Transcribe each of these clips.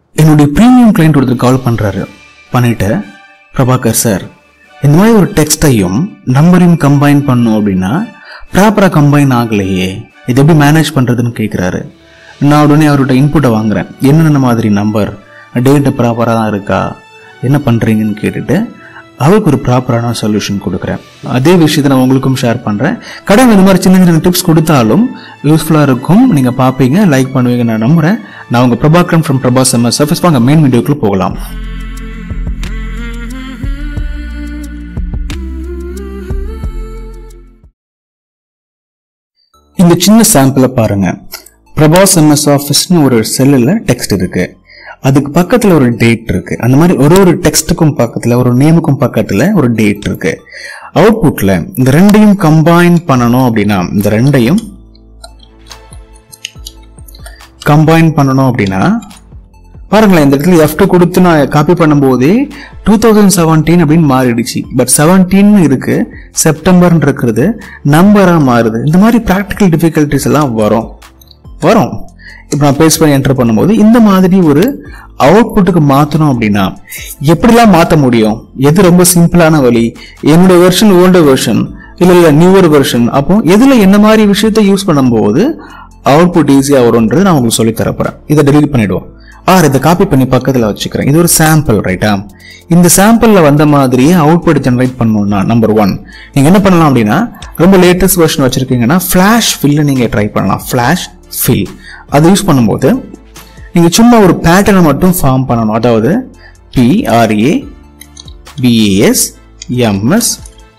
என்னுடைய premium client ஒருத்தர் கால் பண்றாரு பண்ணிட்டு பிரபாகர் சார் இந்த மாதிரி ஒரு டெக்ஸ்டையும் நம்பரையும் கம்பைன் பண்ணும் அப்படின்னா ப்ராப்பராக கம்பைன் ஆகலையே இது எப்படி மேனேஜ் பண்ணுறதுன்னு கேட்குறாரு நான் உடனே அவர்கிட்ட இன்புட்டை வாங்குறேன் என்னென்ன மாதிரி நம்பர் டேட்டு ப்ராப்பராக தான் இருக்கா என்ன பண்ணுறீங்கன்னு கேட்டுட்டு அவருக்கு ஒரு ப்ராப்பரான சொல்யூஷன் கொடுக்குறேன் அதே விஷயத்தை நான் உங்களுக்கும் ஷேர் பண்ணுறேன் கடன் இந்த மாதிரி சின்ன சின்ன டிப்ஸ் கொடுத்தாலும் யூஸ்ஃபுல்லாக இருக்கும் நீங்கள் பார்ப்பீங்க லைக் பண்ணுவீங்க நான் நம்புகிறேன் நான் உங்கள் Prabhakaran from Prabhas MS surface வாங்க மெயின் வீடியோக்குள்ள போகலாம் இந்த சின்ன சாம்பிளை பாருங்க பிரபாஸ் எம்எஸ் ஆஃபீஸ்னு ஒரு செல்லில் டெக்ஸ்ட் இருக்கு அதுக்கு பக்கத்துல ஒரு டேட் இருக்கு அந்த மாதிரி ஒரு ஒரு டெக்ஸ்ட்டுக்கும் பக்கத்துல ஒரு நேமுக்கும் பக்கத்துல ஒரு டேட் இருக்கு அவுட்புட்ல இந்த ரெண்டையும் கம்பைன் பண்ணணும் அப்படின்னா இந்த ரெண்டையும் கம்பைன் பண்ணணும் அப்படின்னா பாருங்களேன் இந்த இடத்துல எஃப் கொடுத்து நான் காப்பி பண்ணும்போதே டூ தௌசண்ட் செவன்டீன் அப்படின்னு மாறிடுச்சு பட் செவன்டீன் இருக்கு செப்டம்பர் இருக்கிறது நம்பரா மாறுது இந்த மாதிரி ப்ராக்டிக்கல் டிஃபிகல்டிஸ் எல்லாம் வரும் வரும் இப்போ நான் பேஸ் பண்ணி என்டர் பண்ணும்போது இந்த மாதிரி ஒரு அவுட்புட்டுக்கு மாற்றணும் அப்படின்னா எப்படிலாம் மாற்ற முடியும் எது ரொம்ப சிம்பிளான வழி என்னுடைய வெர்ஷன் ஓல்டர் வெர்ஷன் இல்லை இல்லை நியூவர் வெர்ஷன் அப்போ எதில் என்ன மாதிரி விஷயத்தை யூஸ் பண்ணும்போது அவுட்புட் ஈஸியாக வரும்ன்றது நான் உங்களுக்கு சொல்லி தரப்போறேன் இதை டெலிட் பண்ணிடுவோம் ஆர் இதை காப்பி பண்ணி பக்கத்தில் வச்சுக்கிறேன் இது ஒரு சாம்பிள் ரைட்டா இந்த சாம்பிளில் வந்த மாதிரியே அவுட்புட் ஜென்ரேட் பண்ணணும்னா நம்பர் ஒன் நீங்கள் என்ன பண்ணலாம் அப்படின்னா ரொம்ப லேட்டஸ்ட் வெர்ஷன் வச்சிருக்கீங்கன்னா ஃப்ளாஷ் ஃபில்ல நீங்கள் ட்ரை பண்ணலாம் ஃப்ளாஷ் ஃபில் அது யூஸ் பண்ணும்போது நீங்கள் சும்மா ஒரு பேட்டர்னை மட்டும் ஃபார்ம் பண்ணணும் அதாவது பிஆர்ஏ பிஏஎஸ் எம்எஸ்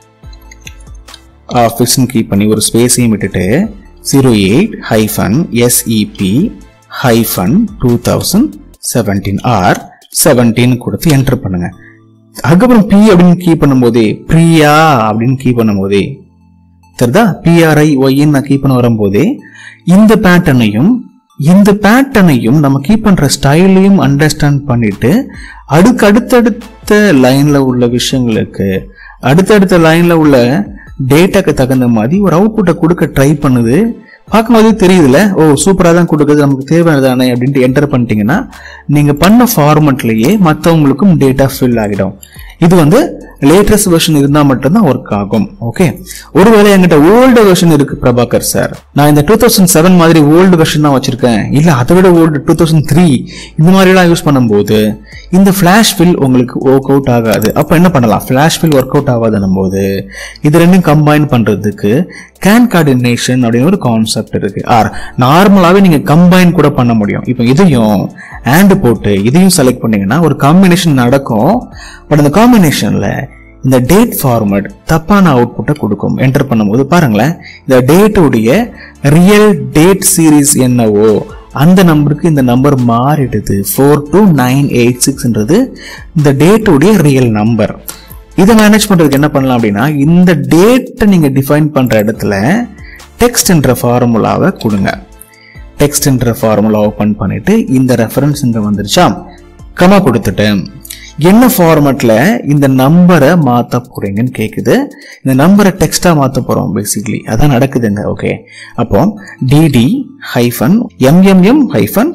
ஆஃபீஸ்னு கீப் பண்ணி ஒரு ஸ்பேஸையும் விட்டுட்டு zero eight hyphen SEP hyphen two thousand seventeen or seventeen கொடுத்து என்டர் பண்ணுங்க அதுக்கப்புறம் பி அப்படின்னு கீ பண்ணும்போதே பிரியா அப்படின்னு கீ பண்ணும்போதே தெரியுதா பிஆர்ஐ ஒய்ன்னு நான் கீப் பண்ண வரும்போதே இந்த பேட்டர்னையும் இந்த பேட்டர்னையும் நம்ம கீப் பண்ற ஸ்டைலையும் அண்டர்ஸ்டாண்ட் பண்ணிட்டு அடுக்கு அடுத்தடுத்த லைன்ல உள்ள விஷயங்களுக்கு அடுத்தடுத்த லைன்ல உள்ள டேட்டாக்கு தகுந்த மாதிரி ஒரு அவுட்புட்டை கொடுக்க ட்ரை பண்ணுது பார்க்கும்போது தெரியுதுல ஓ சூப்பராக தான் கொடுக்குது நமக்கு தேவையானதானே அப்படின்ட்டு என்டர் பண்ணிட்டீங்கன்னா நீங்கள் பண்ண ஃபார்மெட்லேயே மற்றவங்களுக்கும் டேட்டா ஃபில் ஆகிடும் இது வந்து லேட்டஸ்ட் வெர்ஷன் இருந்தால் மட்டும்தான் ஒர்க் ஆகும் ஓகே ஒருவேளை என்கிட்ட ஓல்டு வெர்ஷன் இருக்கு பிரபாகர் சார் நான் இந்த டூ தௌசண்ட் செவன் மாதிரி ஓல்டு வெர்ஷன் தான் வச்சிருக்கேன் இல்லை அதை விட ஓல்டு டூ தௌசண்ட் த்ரீ இந்த மாதிரிலாம் யூஸ் பண்ணும்போது இந்த ஃப்ளாஷ் ஃபில் உங்களுக்கு ஒர்க் அவுட் ஆகாது அப்போ என்ன பண்ணலாம் ஃப்ளாஷ் ஃபில் ஒர்க் அவுட் ஆகாதுன்னும் போது இது ரெண்டும் கம்பைன் பண்ணுறதுக்கு கேன் கார்டினேஷன் அப்படின்னு ஒரு கான்செப்ட் இருக்கு ஆர் நார்மலாகவே நீங்கள் கம்பைன் கூட பண்ண முடியும் இப்போ இதையும் ஆண்டு போட்டு இதையும் செலக்ட் பண்ணீங்கன்னா ஒரு காம்பினேஷன் நடக்கும் பட் அந்த காம்பினேஷனில் இந்த டேட் ஃபார்மட் தப்பான அவுட்புட்டை கொடுக்கும் என்டர் பண்ணும்போது பாருங்களேன் இந்த டேட்டுடைய ரியல் டேட் சீரீஸ் என்னவோ அந்த நம்பருக்கு இந்த நம்பர் மாறிடுது ஃபோர் டூ நைன் எயிட் சிக்ஸ்ன்றது இந்த டேட்டுடைய ரியல் நம்பர் இதை மேனேஜ் பண்றதுக்கு என்ன பண்ணலாம் அப்படின்னா இந்த டேட்டை நீங்க டிஃபைன் பண்ற இடத்துல டெக்ஸ்ட் என்ற ஃபார்முலாவை கொடுங்க டெக்ஸ்ட் என்ற ஃபார்முலா ஓப்பன் பண்ணிட்டு இந்த ரெஃபரன்ஸ் இங்க வந்துருச்சா கமா கொடுத்துட்டேன் என்ன ஃபார்மேட்ல இந்த நம்பரை மாத்த போறீங்கன்னு கேக்குது இந்த நம்பரை டெக்ஸ்டா மாத்த போறோம் பேசிக்கலி அதான் நடக்குதுங்க ஓகே அப்போ DD hyphen MMM hyphen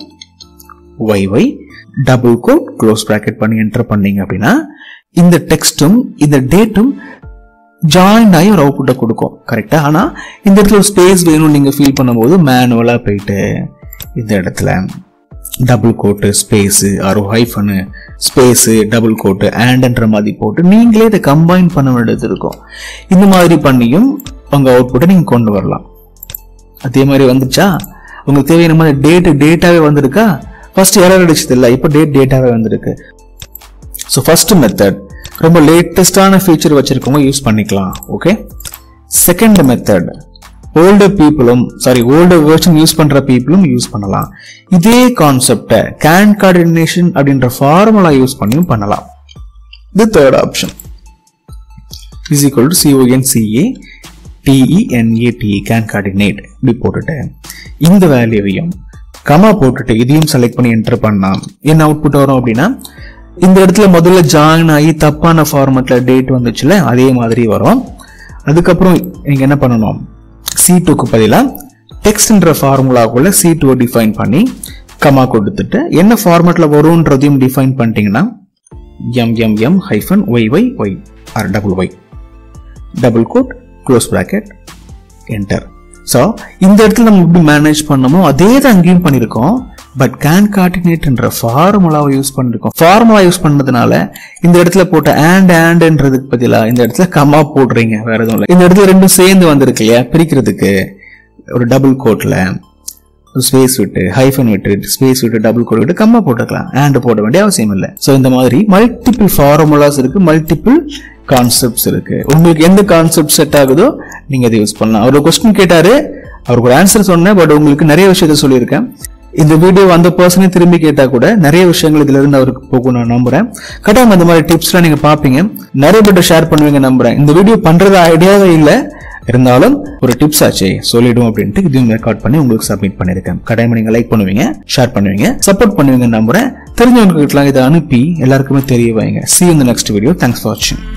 YY double quote close bracket பண்ணி என்டர் பண்ணீங்க அப்படின்னா இந்த டெக்ஸ்டும் இந்த டேட்டும் ஜாயின் ஆகி ஒரு அவுட்புட்டை கொடுக்கும் கரெக்டா ஆனா இந்த இடத்துல ஒரு ஸ்பேஸ் வேணும்னு நீங்க ஃபீல் பண்ணும்போது மேனுவலா போயிட்டு இந்த இடத்துல double quote space arrow hyphen space double quote ஆண்ட்ன்ற மாதிரி போட்டு நீங்களே இதை கம்பைன் பண்ண வேண்டியது இருக்கும் இந்த மாதிரி பண்ணியும் உங்க அவுட்புட்டை நீங்க கொண்டு வரலாம் அதே மாதிரி வந்துச்சா உங்களுக்கு தேவையான மாதிரி டேட்டு டேட்டாவே வந்திருக்கா ஃபர்ஸ்ட் எரர் அடிச்சது இல்லை இப்போ டேட் டேட்டாவே வந்திருக்கு ஸோ ஃபர்ஸ்ட் மெத்தட் ரொம்ப லேட்டஸ்டான ஃபீச்சர் வச்சிருக்கவங்க யூஸ் பண்ணிக்கலாம் ஓகே செகண்ட் மெத்தட் ஓல்டர் பீப்புளும் சாரி ஓல்டர் வேர்ஷன் யூஸ் பண்ற பீப்புளும் யூஸ் பண்ணலாம் இதே கான்செப்டை கேன் கார்டினேஷன் அப்படின்ற ஃபார்முலா யூஸ் பண்ணியும் பண்ணலாம் the third option is equal to C O N C A T E N A T concatenate இப்படி போட்டுட்டு இந்த வேல்யூவையும் கமா போட்டுட்டு இதையும் செலக்ட் பண்ணி என்டர் பண்ணா என்ன அவுட்புட் வரும் அப்படின்னா இந்த இடத்துல முதல்ல ஜாயின் ஆகி தப்பான ஃபார்மேட்ல டேட் வந்துச்சுல அதே மாதிரி வரும் அதுக்கப்புறம் நீங்க என்ன பண்ணணும் சி டூக்கு பதிலாக டெக்ஸ்ட்ன்ற ஃபார்முலாக்குள்ள சி டூ டிஃபைன் பண்ணி கமா கொடுத்துட்டு என்ன ஃபார்மேட்ல வரும்ன்றதையும் டிஃபைன் பண்ணிட்டீங்கன்னா M M M hyphen Y Y Y or double Y double quote close bracket enter so இந்த இடத்துல நம்ம எப்படி மேனேஜ் பண்ணமோ அதே தான் அங்கேயும் பண்ணியிருக்கோம் பட் கேன் கார்டினேட்ன்ற ஃபார்முலாவை யூஸ் பண்ணிருக்கோம் ஃபார்முலா யூஸ் பண்ணதுனால இந்த இடத்துல போட்ட and andன்றதுக்கு பதிலாக இந்த இடத்துல கமா போடுறீங்க வேற எதுவும் இல்லை இந்த இடத்துல ரெண்டும் சேர்ந்து வந்திருக்கு இல்லையா பிரிக்கிறதுக்கு ஒரு டபுள் கோட்ல ஸ்பேஸ் விட்டு ஹைஃபன் விட்டு ஸ்பேஸ் விட்டு டபுள் கோட் விட்டு கம்மா போட்டுக்கலாம் and போட வேண்டிய அவசியம் இல்லை ஸோ இந்த மாதிரி மல்டிபிள் ஃபார்முலாஸ் இருக்கு மல்டிபிள் கான்செப்ட்ஸ் இருக்கு உங்களுக்கு எந்த கான்செப்ட் செட் ஆகுதோ நீங்க அதை யூஸ் பண்ணலாம் அவர் கொஸ்டின் கேட்டாரு அவருக்கு ஒரு ஆன்சர் சொன்னேன் பட் உங்களுக்கு நிறைய விஷயத்த சொல்லியிருக்கேன் இந்த வீடியோ அந்த பர்சனே திரும்பி கேட்டா கூட நிறைய விஷயங்கள் இதுல இருந்து அவருக்கு போகும் நான் நம்புறேன் கட்டாயம் இந்த மாதிரி டிப்ஸ்லாம் நீங்க பாப்பீங்க நிறைய பேர் ஷேர் பண்ணுவீங்க நம்புறேன் இந்த வீடியோ பண்றது ஐடியாவே இல்லை இருந்தாலும் ஒரு டிப்ஸ் ஆச்சே சொல்லிடும் அப்படின்ட்டு இதையும் ரெக்கார்ட் பண்ணி உங்களுக்கு சப்மிட் பண்ணிருக்கேன் கட்டாயமா நீங்க லைக் பண்ணுவீங்க ஷேர் பண்ணுவீங்க சப்போர்ட் பண்ணுவீங்க நம்புறேன் தெரிஞ்சவங்க கிட்டலாம் இதை அனுப்பி எல்லாருக்குமே தெரிய வைங்க சி இந்த நெக்ஸ்ட் வீடியோ தேங்க்ஸ் ஃபார் வாட்சிங்